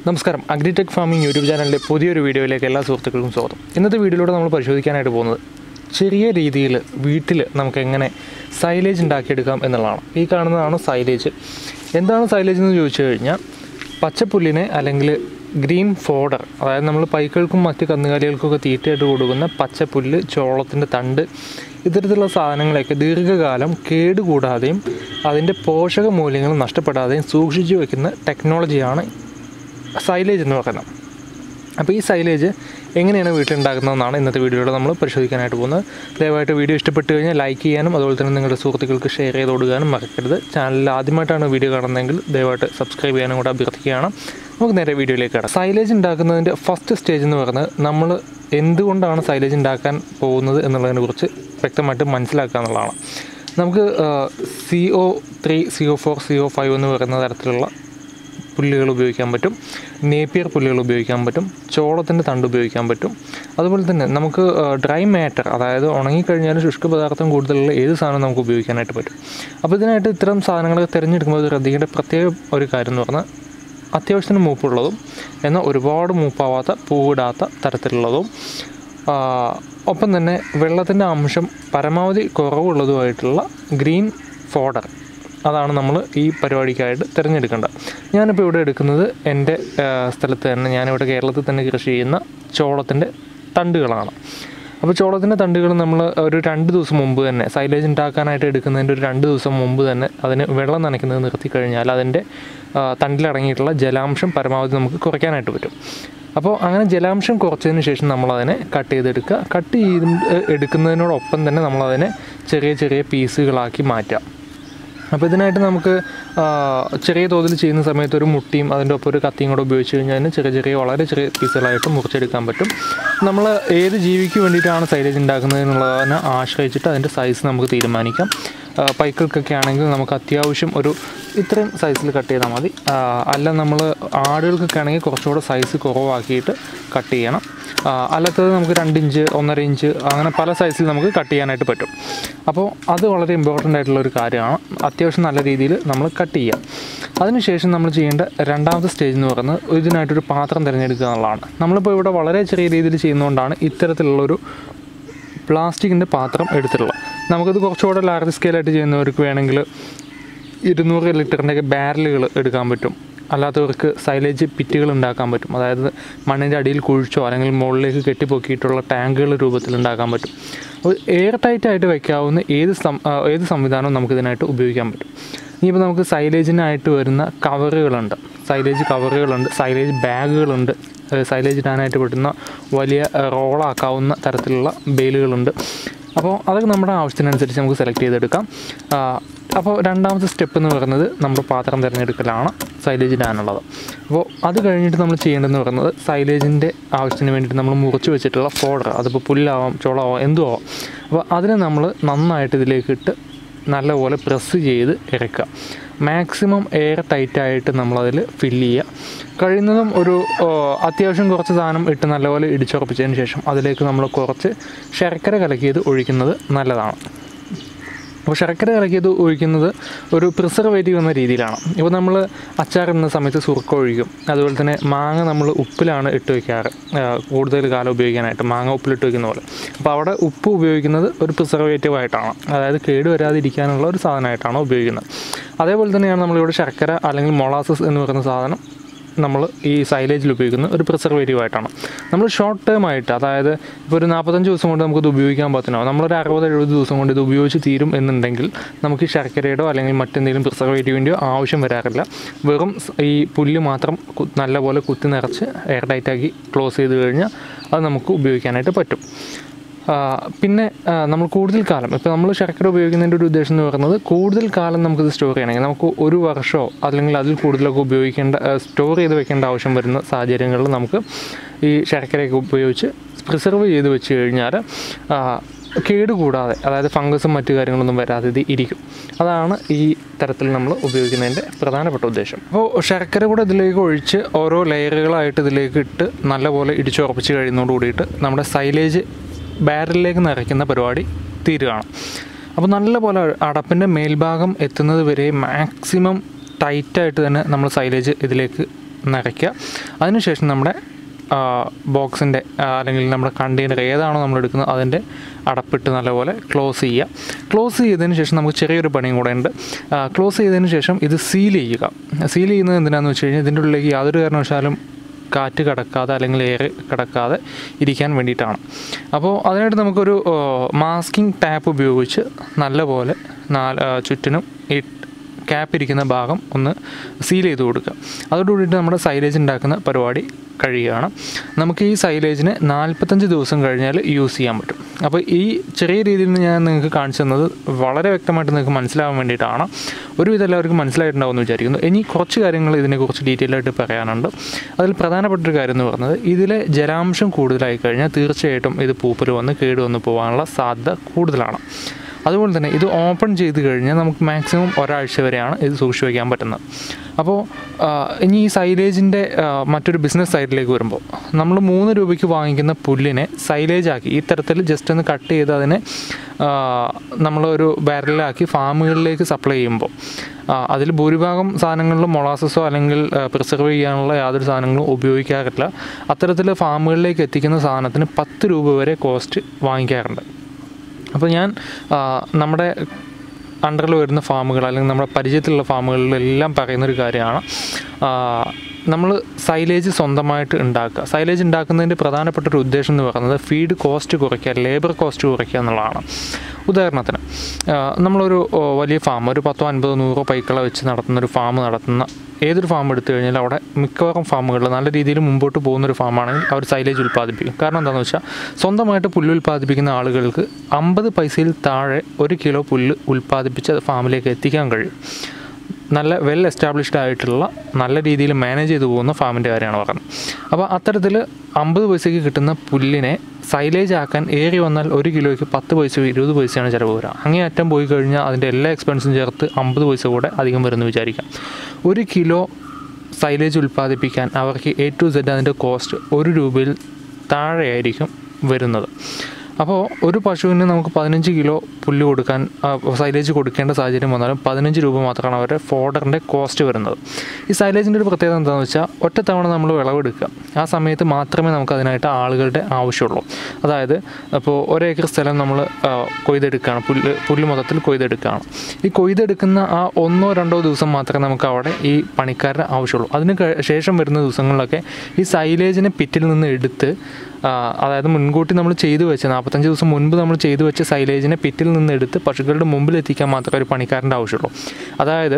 നമസ്കാരം agritech farming YouTube ചാനലിൻ്റെ പുതിയൊരു വീഡിയോയിലേക്ക് എല്ലാ സുഹൃത്തുക്കൾക്കും സ്വാഗതം ഇന്നത്തെ വീഡിയോയിലൂടെ നമ്മൾ പരിശോധിക്കാനായിട്ട് പോകുന്നത് ചെറിയ രീതിയിൽ വീട്ടിൽ നമുക്ക് എങ്ങനെ സൈലേജ് ഉണ്ടാക്കിയെടുക്കാം എന്നുള്ളതാണ് ഈ കാണുന്നതാണ് സൈലേജ് എന്താണ് സൈലേജ് എന്ന് ചോദിച്ചു കഴിഞ്ഞാൽ പച്ചപ്പുല്ലിനെ അല്ലെങ്കിൽ ഗ്രീൻ ഫോഡർ അതായത് നമ്മൾ പൈക്കൾക്കും മറ്റ് കന്നുകാലികൾക്കൊക്കെ തീറ്റയായിട്ട് കൊടുക്കുന്ന പച്ചപ്പുല്ല് ചോളത്തിൻ്റെ തണ്ട് ഇത്തരത്തിലുള്ള സാധനങ്ങളെയൊക്കെ ദീർഘകാലം കേടുകൂടാതെയും അതിൻ്റെ പോഷക മൂല്യങ്ങൾ നഷ്ടപ്പെടാതെയും സൂക്ഷിച്ചു വയ്ക്കുന്ന ടെക്നോളജിയാണ് സൈലേജ് എന്ന് പറയുന്നത് അപ്പോൾ ഈ സൈലേജ് എങ്ങനെയാണ് വീട്ടിലുണ്ടാക്കുന്നതെന്നാണ് ഇന്നത്തെ വീഡിയോയിലൂടെ നമ്മൾ പരിശോധിക്കാനായിട്ട് പോകുന്നത് ദയവായിട്ട് വീഡിയോ ഇഷ്ടപ്പെട്ട് കഴിഞ്ഞാൽ ലൈക്ക് ചെയ്യാനും അതുപോലെ തന്നെ നിങ്ങളുടെ സുഹൃത്തുക്കൾക്ക് ഷെയർ ചെയ്ത് കൊടുക്കാനും മറക്കരുത് ചാനലിൽ ആദ്യമായിട്ടാണ് വീഡിയോ കാണുന്നതെങ്കിൽ ദയവായിട്ട് സബ്സ്ക്രൈബ് ചെയ്യാനും കൂടെ അഭ്യർത്ഥിക്കുകയാണ് നമുക്ക് നേരെ വീഡിയോയിലേക്ക് കയറാം സൈലേജ് ഉണ്ടാക്കുന്നതിൻ്റെ ഫസ്റ്റ് സ്റ്റേജ് എന്ന് പറയുന്നത് നമ്മൾ എന്തുകൊണ്ടാണ് സൈലേജ് ഉണ്ടാക്കാൻ പോകുന്നത് എന്നുള്ളതിനെ കുറിച്ച് വ്യക്തമായിട്ട് മനസ്സിലാക്കുക എന്നുള്ളതാണ് നമുക്ക് C O three C O four C O five എന്ന് പറയുന്ന തരത്തിലുള്ള പുല്ലുകൾ ഉപയോഗിക്കാൻ പറ്റും നേപ്പിയർ പുല്ലുകൾ ഉപയോഗിക്കാൻ പറ്റും ചോളത്തിൻ്റെ തണ്ട് ഉപയോഗിക്കാൻ പറ്റും അതുപോലെ തന്നെ നമുക്ക് ഡ്രൈ മാറ്റർ അതായത് ഉണങ്ങിക്കഴിഞ്ഞാലും ശുഷ്ക പദാർത്ഥം കൂടുതലുള്ള ഏത് സാധനം നമുക്ക് ഉപയോഗിക്കാനായിട്ട് പറ്റും അപ്പോൾ ഇതിനായിട്ട് ഇത്തരം സാധനങ്ങളൊക്കെ തിരഞ്ഞെടുക്കുമ്പോൾ ശ്രദ്ധിക്കേണ്ട പ്രത്യേക ഒരു കാര്യം എന്ന് പറഞ്ഞാൽ അത്യാവശ്യത്തിന് മൂപ്പുള്ളതും എന്നാൽ ഒരുപാട് മൂപ്പാവാത്ത പൂവിടാത്ത തരത്തിലുള്ളതും ആ, ഒപ്പം തന്നെ വെള്ളത്തിൻ്റെ അംശം പരമാവധി കുറവുള്ളതുമായിട്ടുള്ള ഗ്രീൻ ഫോഡർ അതാണ് നമ്മൾ ഈ പരിപാടിക്കായിട്ട് തിരഞ്ഞെടുക്കേണ്ടത് ഞാനിപ്പോൾ ഇവിടെ എടുക്കുന്നത് എൻ്റെ ആ, സ്ഥലത്ത് തന്നെ ഞാനിവിടെ കേരളത്തിൽ തന്നെ കൃഷി ചെയ്യുന്ന ചോളത്തിൻ്റെ തണ്ടുകളാണ് അപ്പോൾ ചോളത്തിൻ്റെ തണ്ടുകൾ നമ്മൾ ഒരു രണ്ട് ദിവസം മുമ്പ് തന്നെ സൈലേജ് ഉണ്ടാക്കാനായിട്ട് എടുക്കുന്നതിൻ്റെ ഒരു രണ്ട് ദിവസം മുമ്പ് തന്നെ അതിന് വെള്ളം നനയ്ക്കുന്നത് നിർത്തി കഴിഞ്ഞാൽ അതിൻ്റെ ആ, തണ്ടിലടങ്ങിയിട്ടുള്ള ജലാംശം പരമാവധി നമുക്ക് കുറയ്ക്കാനായിട്ട് പറ്റും അപ്പോൾ അങ്ങനെ ജലാംശം കുറച്ചതിന് ശേഷം നമ്മളതിനെ കട്ട് ചെയ്തെടുക്കുക കട്ട് ചെയ്ത് എടുക്കുന്നതിനോടൊപ്പം തന്നെ നമ്മളതിനെ ചെറിയ ചെറിയ പീസുകളാക്കി മാറ്റാം അപ്പോൾ ഇതിനായിട്ട് നമുക്ക് ആ, ചെറിയ തോതിൽ ചെയ്യുന്ന സമയത്ത് ഒരു മുട്ടിയും അതിൻ്റെ ഒപ്പം ഒരു കത്തിയും കൂടെ ഉപയോഗിച്ച് കഴിഞ്ഞാൽ അതിന് ചെറിയ ചെറിയ വളരെ ചെറിയ പീസുകളായിട്ട് മുറിച്ചെടുക്കാൻ പറ്റും നമ്മൾ ഏത് ജീവിക്ക് വേണ്ടിയിട്ടാണ് സൈലേജ് ഉണ്ടാക്കുന്നത് എന്നുള്ളതിനെ ആശ്രയിച്ചിട്ട് അതിൻ്റെ സൈസ് നമുക്ക് തീരുമാനിക്കാം ആ, പൈക്കൾക്കൊക്കെ ആണെങ്കിൽ നമുക്ക് അത്യാവശ്യം ഒരു ഇത്രയും സൈസിൽ കട്ട് ചെയ്താൽ മതി ആ, അല്ല നമ്മൾ ആടുകൾക്കൊക്കെ ആണെങ്കിൽ കുറച്ചുകൂടെ സൈസ് കുറവാക്കിയിട്ട് കട്ട് ചെയ്യണം ആ, അല്ലാത്തത് നമുക്ക് രണ്ട് ഇഞ്ച് ഒന്നര ഇഞ്ച് അങ്ങനെ പല സൈസിൽ നമുക്ക് കട്ട് ചെയ്യാനായിട്ട് പറ്റും അപ്പോൾ അത് വളരെ ഇമ്പോർട്ടൻ്റ് ആയിട്ടുള്ള ഒരു കാര്യമാണ് അത്യാവശ്യം നല്ല രീതിയിൽ നമ്മൾ കട്ട് ചെയ്യാം അതിനുശേഷം നമ്മൾ ചെയ്യേണ്ട രണ്ടാമത്തെ സ്റ്റേജ് എന്ന് പറയുന്നത് ഇതിനായിട്ടൊരു പാത്രം തിരഞ്ഞെടുക്കുക എന്നുള്ളതാണ് നമ്മളിപ്പോൾ ഇവിടെ വളരെ ചെറിയ രീതിയിൽ ചെയ്യുന്നതുകൊണ്ടാണ് ഇത്തരത്തിലുള്ളൊരു പ്ലാസ്റ്റിക്കിൻ്റെ പാത്രം എടുത്തിട്ടുള്ളത് നമുക്കത് കുറച്ചുകൂടെ ലാർജ് സ്കെയിലായിട്ട് ചെയ്യുന്നവർക്ക് വേണമെങ്കിൽ ഇരുന്നൂറ് ലിറ്ററിൻ്റെയൊക്കെ ബാരലുകൾ എടുക്കാൻ പറ്റും അല്ലാത്തവർക്ക് സൈലേജ് പിറ്റുകൾ ഉണ്ടാക്കാൻ പറ്റും അതായത് മണ്ണിൻ്റെ അടിയിൽ കുഴിച്ചോ അല്ലെങ്കിൽ മുകളിലേക്ക് കെട്ടിപ്പൊക്കിയിട്ടുള്ള ടാങ്കുകൾ രൂപത്തിൽ ഉണ്ടാക്കാൻ പറ്റും അപ്പോൾ എയർ ടൈറ്റ് ആയിട്ട് വയ്ക്കാവുന്ന ഏത് സം ആ, ഏത് സംവിധാനവും നമുക്കിതിനായിട്ട് ഉപയോഗിക്കാൻ പറ്റും ഇനിയിപ്പോൾ നമുക്ക് സൈലേജിനായിട്ട് വരുന്ന കവറുകളുണ്ട് സൈലേജ് കവറുകളുണ്ട് സൈലേജ് ബാഗുകളുണ്ട് ഏഹ് സൈലേജ് ഇടാനായിട്ട് പറ്റുന്ന വലിയ ഏഹ് റോളാക്കാവുന്ന തരത്തിലുള്ള ബെയിലുകളുണ്ട് അപ്പോൾ അതൊക്കെ നമ്മുടെ ആവശ്യത്തിനനുസരിച്ച് നമുക്ക് സെലക്ട് ചെയ്തെടുക്കാം ആ, അപ്പോൾ രണ്ടാമത്തെ സ്റ്റെപ്പ് എന്ന് പറയുന്നത് നമ്മുടെ പാത്രം തിരഞ്ഞെടുക്കലാണ് സൈലേജ് ഇടാനുള്ളത് അപ്പോൾ അത് കഴിഞ്ഞിട്ട് നമ്മൾ ചെയ്യേണ്ടതെന്ന് പറയുന്നത് സൈലേജിൻ്റെ ആവശ്യത്തിന് വേണ്ടിയിട്ട് നമ്മൾ മുറിച്ച് വെച്ചിട്ടുള്ള ഫോഡർ അതിപ്പോൾ പുല്ലാവാം ചോളാവാം എന്തും ആവാം അപ്പോൾ അതിനെ നമ്മൾ നന്നായിട്ട് ഇതിലേക്ക് ഇട്ട് നല്ലപോലെ പ്രസ് ചെയ്ത് ഇറക്കുക മാക്സിമം എയർ ടൈറ്റായിട്ട് നമ്മളതിൽ ഫില്ല് ചെയ്യുക കഴിയുന്നതും ഒരു ഓ, അത്യാവശ്യം കുറച്ച് സാധനം ഇട്ട് നല്ലപോലെ ഇടിച്ചുറപ്പിച്ചതിന് ശേഷം അതിലേക്ക് നമ്മൾ കുറച്ച് ശർക്കര കലക്കിയത് ഒഴിക്കുന്നത് നല്ലതാണ് അപ്പോൾ ശർക്കര കലക്കിയത് ഒഴിക്കുന്നത് ഒരു പ്രിസർവേറ്റീവ് എന്ന രീതിയിലാണ് ഇപ്പോൾ നമ്മൾ അച്ചാറിടുന്ന സമയത്ത് സുറുക്ക ഒഴിക്കും അതുപോലെ തന്നെ മാങ്ങ നമ്മൾ ഉപ്പിലാണ് ഇട്ട് വയ്ക്കാറ് ആ, കൂടുതൽ കാലം ഉപയോഗിക്കാനായിട്ട് മാങ്ങ ഉപ്പിലിട്ട് വയ്ക്കുന്ന പോലെ അപ്പോൾ അവിടെ ഉപ്പ് ഉപയോഗിക്കുന്നത് ഒരു പ്രിസർവേറ്റീവ് ആയിട്ടാണ് അതായത് കേട് വരാതിരിക്കാനുള്ള ഒരു സാധനമായിട്ടാണ് ഉപയോഗിക്കുന്നത് അതേപോലെ തന്നെയാണ് നമ്മളിവിടെ ശർക്കര അല്ലെങ്കിൽ മൊളാസസ് എന്ന് പറയുന്ന സാധനം നമ്മൾ ഈ സൈലേജിൽ ഉപയോഗിക്കുന്ന ഒരു പ്രിസർവേറ്റീവ് ആയിട്ടാണ് നമ്മൾ ഷോർട്ട് ടേം ആയിട്ട് അതായത് ഇപ്പോൾ ഒരു നാൽപ്പത്തഞ്ച് ദിവസം കൊണ്ട് നമുക്കിത് ഉപയോഗിക്കാൻ പറ്റണോ നമ്മളൊരു അറുപത് എഴുപത് ദിവസം കൊണ്ട് ഇത് ഉപയോഗിച്ച് തീരും എന്നുണ്ടെങ്കിൽ നമുക്ക് ഈ ശർക്കരയുടെയോ അല്ലെങ്കിൽ മറ്റെന്തെങ്കിലും പ്രിസർവേറ്റീവിൻ്റെയോ ആവശ്യം വരാറില്ല വെറും സ് ഈ പുല്ല് മാത്രം കു- നല്ലപോലെ കുത്തി നിറച്ച് എയർ ടൈറ്റാക്കി ക്ലോസ് ചെയ്ത് കഴിഞ്ഞാൽ അത് നമുക്ക് ഉപയോഗിക്കാനായിട്ട് പറ്റും ആ, പിന്നെ ആ, നമ്മൾ കൂടുതൽ കാലം ഇപ്പോൾ നമ്മൾ ശർക്കര ഉപയോഗിക്കുന്നതിൻ്റെ ഒരു ഉദ്ദേശം എന്ന് പറയുന്നത് കൂടുതൽ കാലം നമുക്കിത് സ്റ്റോർ ചെയ്യണമെങ്കിൽ നമുക്ക് ഒരു വർഷമോ അല്ലെങ്കിൽ അതിൽ കൂടുതലൊക്കെ ഉപയോഗിക്കേണ്ട സ്റ്റോർ ചെയ്ത് വെക്കേണ്ട ആവശ്യം വരുന്ന സാഹചര്യങ്ങളിൽ നമുക്ക് ഈ ശർക്കരയൊക്കെ ഉപയോഗിച്ച് പ്രിസർവ് ചെയ്ത് വെച്ച് കഴിഞ്ഞാൽ ആ, കേടുകൂടാതെ അതായത് ഫംഗസും മറ്റു കാര്യങ്ങളൊന്നും വരാതെ ഇത് ഇരിക്കും അതാണ് ഈ തരത്തിൽ നമ്മൾ ഉപയോഗിക്കുന്നതിൻ്റെ പ്രധാനപ്പെട്ട ഉദ്ദേശം അപ്പോൾ ശർക്കര കൂടെ ഇതിലേക്ക് ഒഴിച്ച് ഓരോ ലെയറുകളായിട്ട് ഇതിലേക്ക് ഇട്ട് നല്ലപോലെ ഇടിച്ചുറപ്പിച്ച് കഴിയുന്നതോട് കൂടിയിട്ട് നമ്മുടെ സൈലേജ് ബാരലിലേക്ക് നിറയ്ക്കുന്ന പരിപാടി തീരുകയാണ് അപ്പോൾ നല്ലപോലെ അടപ്പിൻ്റെ മേൽഭാഗം എത്തുന്നത് വരെ മാക്സിമം ടൈറ്റായിട്ട് തന്നെ നമ്മൾ സൈലേജ് ഇതിലേക്ക് നിറയ്ക്കുക അതിനുശേഷം നമ്മുടെ ബോക്സിൻ്റെ അല്ലെങ്കിൽ നമ്മുടെ കണ്ടെയ്നർ ഏതാണോ നമ്മൾ എടുക്കുന്നത് അതിൻ്റെ അടപ്പിട്ട് നല്ലപോലെ ക്ലോസ് ചെയ്യുക ക്ലോസ് ചെയ്തതിന് ശേഷം നമുക്ക് ചെറിയൊരു പണിയും കൂടെ ഉണ്ട് ക്ലോസ് ചെയ്തതിന് ശേഷം ഇത് സീൽ ചെയ്യുക സീൽ ചെയ്യുന്നത് എന്തിനാണെന്ന് വെച്ച് കഴിഞ്ഞാൽ ഇതിൻ്റെ ഉള്ളിലേക്ക് യാതൊരു കാരണവശാലും കാറ്റ് കടക്കാതെ അല്ലെങ്കിൽ എയർ കടക്കാതെ ഇരിക്കാൻ വേണ്ടിയിട്ടാണ് അപ്പോൾ അതിനായിട്ട് നമുക്കൊരു മാസ്കിംഗ് ടാപ്പ് ഉപയോഗിച്ച് നല്ലപോലെ നാല് ആ, ചുറ്റിനും ഈ ക്യാപ്പ് ഇരിക്കുന്ന ഭാഗം ഒന്ന് സീൽ ചെയ്ത് കൊടുക്കുക അതോടുകൂടിയിട്ട് നമ്മുടെ സൈലേജ് ഉണ്ടാക്കുന്ന പരിപാടി കഴിയുകയാണ് നമുക്ക് ഈ സൈലേജിന് നാൽപ്പത്തഞ്ച് ദിവസം കഴിഞ്ഞാൽ യൂസ് ചെയ്യാൻ പറ്റും അപ്പോൾ ഈ ചെറിയ രീതിയിൽ നിന്ന് ഞാൻ നിങ്ങൾക്ക് കാണിച്ചു തന്നത് വളരെ വ്യക്തമായിട്ട് നിങ്ങൾക്ക് മനസ്സിലാവാൻ വേണ്ടിയിട്ടാണ് ഒരുവിധം എല്ലാവർക്കും മനസ്സിലായിട്ടുണ്ടാവുമെന്ന് വിചാരിക്കുന്നു ഇനി കുറച്ച് കാര്യങ്ങൾ ഇതിനെക്കുറിച്ച് ഡീറ്റെയിൽ ആയിട്ട് പറയാനുണ്ട് അതിൽ പ്രധാനപ്പെട്ട ഒരു കാര്യം എന്ന് പറയുന്നത് ഇതിലെ ജലാംശം കൂടുതലായി കഴിഞ്ഞാൽ തീർച്ചയായിട്ടും ഇത് പൂപ്പൽ വന്ന് കേട് വന്ന് പോകാനുള്ള സാധ്യത കൂടുതലാണ് അതുപോലെ തന്നെ ഇത് ഓപ്പൺ ചെയ്ത് കഴിഞ്ഞാൽ നമുക്ക് മാക്സിമം ഒരാഴ്ച വരെയാണ് ഇത് സൂക്ഷിച്ച് വയ്ക്കാൻ പറ്റുന്നത് അപ്പോൾ ആ, ഇനി ഈ സൈലേജിൻ്റെ മറ്റൊരു ബിസിനസ് സൈഡിലേക്ക് വരുമ്പോൾ നമ്മൾ മൂന്ന് രൂപയ്ക്ക് വാങ്ങിക്കുന്ന പുല്ലിനെ സൈലേജ് ആക്കി ഈ തരത്തിൽ ജസ്റ്റ് ഒന്ന് കട്ട് ചെയ്ത് അതിനെ ആ, നമ്മളൊരു ബാരലിലാക്കി ഫാമുകളിലേക്ക് സപ്ലൈ ചെയ്യുമ്പോൾ അതിൽ ഭൂരിഭാഗം സാധനങ്ങളിലും മൊളാസസോ അല്ലെങ്കിൽ പ്രിസർവ് ചെയ്യാനുള്ള യാതൊരു സാധനങ്ങളും ഉപയോഗിക്കാറില്ല അത്തരത്തിൽ ഫാമുകളിലേക്ക് എത്തിക്കുന്ന സാധനത്തിന് പത്ത് രൂപ വരെ കോസ്റ്റ് വാങ്ങിക്കാറുണ്ട് അപ്പോൾ ഞാൻ ആ, നമ്മുടെ അണ്ടറിൽ വരുന്ന ഫാമുകൾ അല്ലെങ്കിൽ നമ്മുടെ പരിചയത്തിലുള്ള ഫാമുകളിലെല്ലാം പറയുന്നൊരു കാര്യമാണ് നമ്മൾ സൈലേജ് സ്വന്തമായിട്ട് ഉണ്ടാക്കുക സൈലേജ് ഉണ്ടാക്കുന്നതിൻ്റെ പ്രധാനപ്പെട്ട ഒരു ഉദ്ദേശം എന്ന് പറയുന്നത് ഫീഡ് കോസ്റ്റ് കുറയ്ക്കുക ലേബർ കോസ്റ്റ് കുറയ്ക്കുക എന്നുള്ളതാണ് ഉദാഹരണത്തിന് ആ, നമ്മളൊരു ഓ, വലിയ ഫാം ഒരു പത്തോ അൻപതോ നൂറോ പൈക്കള വെച്ച് നടത്തുന്ന ഒരു ഫാം നടത്തുന്ന ഏതൊരു ഫാം എടുത്തു കഴിഞ്ഞാൽ അവിടെ മിക്കവാറും ഫാമുകളിൽ നല്ല രീതിയിൽ മുമ്പോട്ട് പോകുന്ന ഒരു ഫാമാണെങ്കിൽ അവർ സൈലേജ് ഉൽപ്പാദിപ്പിക്കും കാരണം എന്താണെന്ന് വെച്ചാൽ സ്വന്തമായിട്ട് പുല്ല് ഉൽപ്പാദിപ്പിക്കുന്ന ആളുകൾക്ക് അമ്പത് പൈസയിൽ താഴെ ഒരു കിലോ പുല്ല് ഉൽപ്പാദിപ്പിച്ച് അത് ഫാമിലേക്ക് എത്തിക്കാൻ കഴിയും നല്ല വെൽ എസ്റ്റാബ്ലിഷ്ഡ് ആയിട്ടുള്ള നല്ല രീതിയിൽ മാനേജ് ചെയ്തു പോകുന്ന ഫാമിൻ്റെ കാര്യമാണ് പറയുന്നത് അപ്പോൾ അത്തരത്തിൽ അമ്പത് പൈസയ്ക്ക് കിട്ടുന്ന പുല്ലിനെ സൈലേജ് ആക്കാൻ ഏറി വന്നാൽ ഒരു കിലോയ്ക്ക് പത്ത് പൈസ ഇരുപത് പൈസയാണ് ചിലവ് വരിക അങ്ങേ അറ്റം പോയി കഴിഞ്ഞാൽ അതിൻ്റെ എല്ലാ എക്സ്പെൻസും ചേർത്ത് അമ്പത് പൈസ കൂടെ അധികം വരുമെന്ന് വിചാരിക്കാം ഒരു കിലോ സൈലേജ് ഉൽപ്പാദിപ്പിക്കാൻ അവർക്ക് എ ടു സെഡ് അതിൻ്റെ കോസ്റ്റ് ഒരു രൂപയിൽ താഴെയായിരിക്കും വരുന്നത് അപ്പോൾ ഒരു പശുവിന് നമുക്ക് പതിനഞ്ച് കിലോ പുല്ല് കൊടുക്കാൻ ആ, സൈലേജ് കൊടുക്കേണ്ട സാഹചര്യം വന്നാലും പതിനഞ്ച് രൂപ മാത്രമാണ് അവരുടെ ഫോഡറിൻ്റെ കോസ്റ്റ് വരുന്നത് ഈ സൈലേജിൻ്റെ ഒരു പ്രത്യേകത എന്താണെന്ന് വെച്ചാൽ ഒറ്റത്തവണ നമ്മൾ വിളവെടുക്കുക ആ സമയത്ത് മാത്രമേ നമുക്ക് അതിനായിട്ട് ആളുകളുടെ ആവശ്യമുള്ളൂ അതായത് അപ്പോൾ ഒരേക്കർ സ്ഥലം നമ്മൾ കൊയ്തെടുക്കുകയാണ് പുല്ല് പുല്ല് മൊത്തത്തിൽ കൊയ്തെടുക്കുകയാണ് ഈ കൊയ്തെടുക്കുന്ന ആ ഒന്നോ രണ്ടോ ദിവസം മാത്രമേ നമുക്ക് അവിടെ ഈ പണിക്കാരുടെ ആവശ്യമുള്ളൂ അതിന് ക- ശേഷം വരുന്ന ദിവസങ്ങളിലൊക്കെ ഈ സൈലേജിനെ പിറ്റിൽ നിന്ന് എടുത്ത് ആ, അതായത് മുൻകൂട്ടി നമ്മൾ ചെയ്തു വെച്ച നാൽപ്പത്തഞ്ച് ദിവസം മുൻപ് നമ്മൾ ചെയ്തു വെച്ച സൈലേജിനെ പിറ്റിൽ നിന്ന് എടുത്ത് പശുക്കളുടെ മുമ്പിൽ എത്തിക്കാൻ മാത്രമേ ഒരു പണിക്കാരൻ്റെ ആവശ്യമുള്ളൂ അതായത്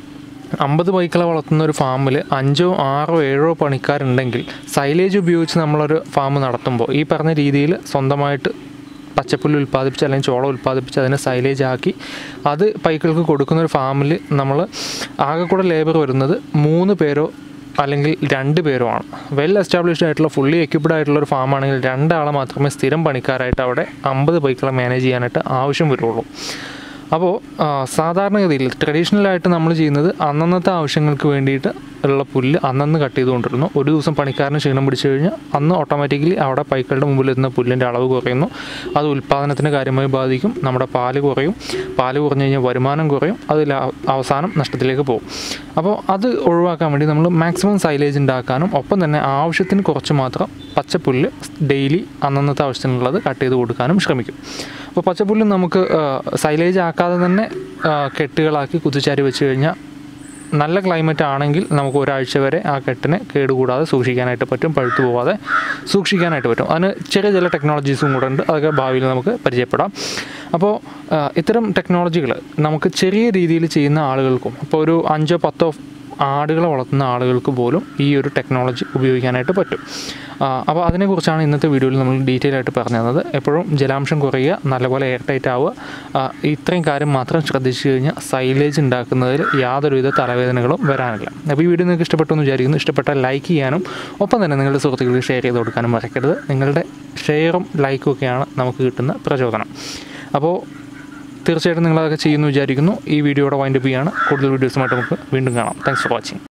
അമ്പത് പൈക്കളെ വളർത്തുന്ന ഒരു ഫാമിൽ അഞ്ചോ ആറോ ഏഴോ പണിക്കാരുണ്ടെങ്കിൽ സൈലേജ് ഉപയോഗിച്ച് നമ്മളൊരു ഫാം നടത്തുമ്പോൾ ഈ പറഞ്ഞ രീതിയിൽ സ്വന്തമായിട്ട് പച്ചപ്പുല്ല് ഉൽപ്പാദിപ്പിച്ച് അല്ലെങ്കിൽ ചോളം ഉൽപ്പാദിപ്പിച്ച് അതിനെ സൈലേജ് ആക്കി അത് പൈക്കൾക്ക് കൊടുക്കുന്ന ഒരു ഫാമിൽ നമ്മൾ ആകെ കൂടെ ലേബർ വരുന്നത് മൂന്ന് പേരോ അല്ലെങ്കിൽ രണ്ട് പേരോ ആണ് വെൽ എസ്റ്റാബ്ലിഷ്ഡ് ആയിട്ടുള്ള ഫുള്ളി എക്യുപ്ഡ് ആയിട്ടുള്ള ഒരു ഫാമാണെങ്കിൽ രണ്ടാളെ മാത്രമേ സ്ഥിരം പണിക്കാരായിട്ട് അവിടെ അമ്പത് പൈക്കളെ മാനേജ് ചെയ്യാനായിട്ട് ആവശ്യം വരുള്ളൂ അപ്പോൾ ആ, സാധാരണഗതിയിൽ ട്രഡീഷണലായിട്ട് നമ്മൾ ചെയ്യുന്നത് അന്നന്നത്തെ ആവശ്യങ്ങൾക്ക് വേണ്ടിയിട്ട് ഉള്ള പുല്ല് അന്നന്ന് കട്ട് ചെയ്തുകൊണ്ടിരുന്നു ഒരു ദിവസം പണിക്കാരന് ക്ഷീണം പിടിച്ചു കഴിഞ്ഞാൽ അന്ന് ഓട്ടോമാറ്റിക്കലി അവിടെ പൈക്കളുടെ മുമ്പിൽ എത്തുന്ന പുല്ലിൻ്റെ അളവ് കുറയുന്നു അത് ഉൽപ്പാദനത്തിന് കാര്യമായി ബാധിക്കും നമ്മുടെ പാല് കുറയും പാല് കുറഞ്ഞു കഴിഞ്ഞാൽ വരുമാനം കുറയും അത് ലാ- അവസാനം നഷ്ടത്തിലേക്ക് പോകും അപ്പോൾ അത് ഒഴിവാക്കാൻ വേണ്ടി നമ്മൾ മാക്സിമം സൈലേജ് ഉണ്ടാക്കാനും ഒപ്പം തന്നെ ആവശ്യത്തിന് കുറച്ച് മാത്രം പച്ചപ്പുല്ല് ഡെയിലി അന്നന്നത്തെ ആവശ്യത്തിനുള്ളത് കട്ട് ചെയ്ത് കൊടുക്കാനും ശ്രമിക്കും അപ്പോൾ പച്ചപ്പുല്ല് നമുക്ക് സൈലേജ് ആക്കാതെ തന്നെ ആ, കെട്ടുകളാക്കി കുത്തിച്ചാരി വെച്ച് കഴിഞ്ഞാൽ നല്ല ക്ലൈമറ്റ് ആണെങ്കിൽ നമുക്ക് ഒരാഴ്ച വരെ ആ കെട്ടിനെ കേടുകൂടാതെ സൂക്ഷിക്കാനായിട്ട് പറ്റും പഴുത്തു പോവാതെ സൂക്ഷിക്കാനായിട്ട് പറ്റും അതിന് ചെറിയ ചില ടെക്നോളജീസും കൂടെ ഉണ്ട് അതൊക്കെ ഭാവിയിൽ നമുക്ക് പരിചയപ്പെടാം അപ്പോൾ ആ, ഇത്തരം ടെക്നോളജികൾ നമുക്ക് ചെറിയ രീതിയിൽ ചെയ്യുന്ന ആളുകൾക്കും ഇപ്പോൾ ഒരു അഞ്ചോ പത്തോ ആടുകളെ വളർത്തുന്ന ആളുകൾക്ക് പോലും ഈ ഒരു ടെക്നോളജി ഉപയോഗിക്കാനായിട്ട് പറ്റും ആ, അപ്പോൾ അതിനെക്കുറിച്ചാണ് ഇന്നത്തെ വീഡിയോയിൽ നമ്മൾ ഡീറ്റെയിൽ ആയിട്ട് പറഞ്ഞു തന്നത് എപ്പോഴും ജലാംശം കുറയുക നല്ലപോലെ എയർ ടൈറ്റ് ആവുക ആ, ഇത്രയും കാര്യം മാത്രം ശ്രദ്ധിച്ചു കഴിഞ്ഞാൽ സൈലേജ് ഉണ്ടാക്കുന്നതിൽ യാതൊരുവിധ തലവേദനകളും വരാനില്ല അപ്പോൾ ഈ വീഡിയോ നിങ്ങൾക്ക് ഇഷ്ടപ്പെട്ടു എന്ന് വിചാരിക്കുന്നു ഇഷ്ടപ്പെട്ടാൽ ലൈക്ക് ചെയ്യാനും ഒപ്പം തന്നെ നിങ്ങളുടെ സുഹൃത്തുക്കൾക്ക് ഷെയർ ചെയ്ത് കൊടുക്കാനും മറക്കരുത് നിങ്ങളുടെ ഷെയറും ലൈക്കും ഒക്കെയാണ് നമുക്ക് കിട്ടുന്ന പ്രചോദനം അപ്പോൾ തീർച്ചയായിട്ടും നിങ്ങളതൊക്കെ ചെയ്യുമെന്ന് വിചാരിക്കുന്നു ഈ വീഡിയോയുടെ വൈൻഡപ്പ് ചെയ്യാണ് കൂടുതൽ വീഡിയോസുമായിട്ട് നമുക്ക് വീണ്ടും കാണാം താങ്ക്സ് ഫോർ വാച്ചിങ്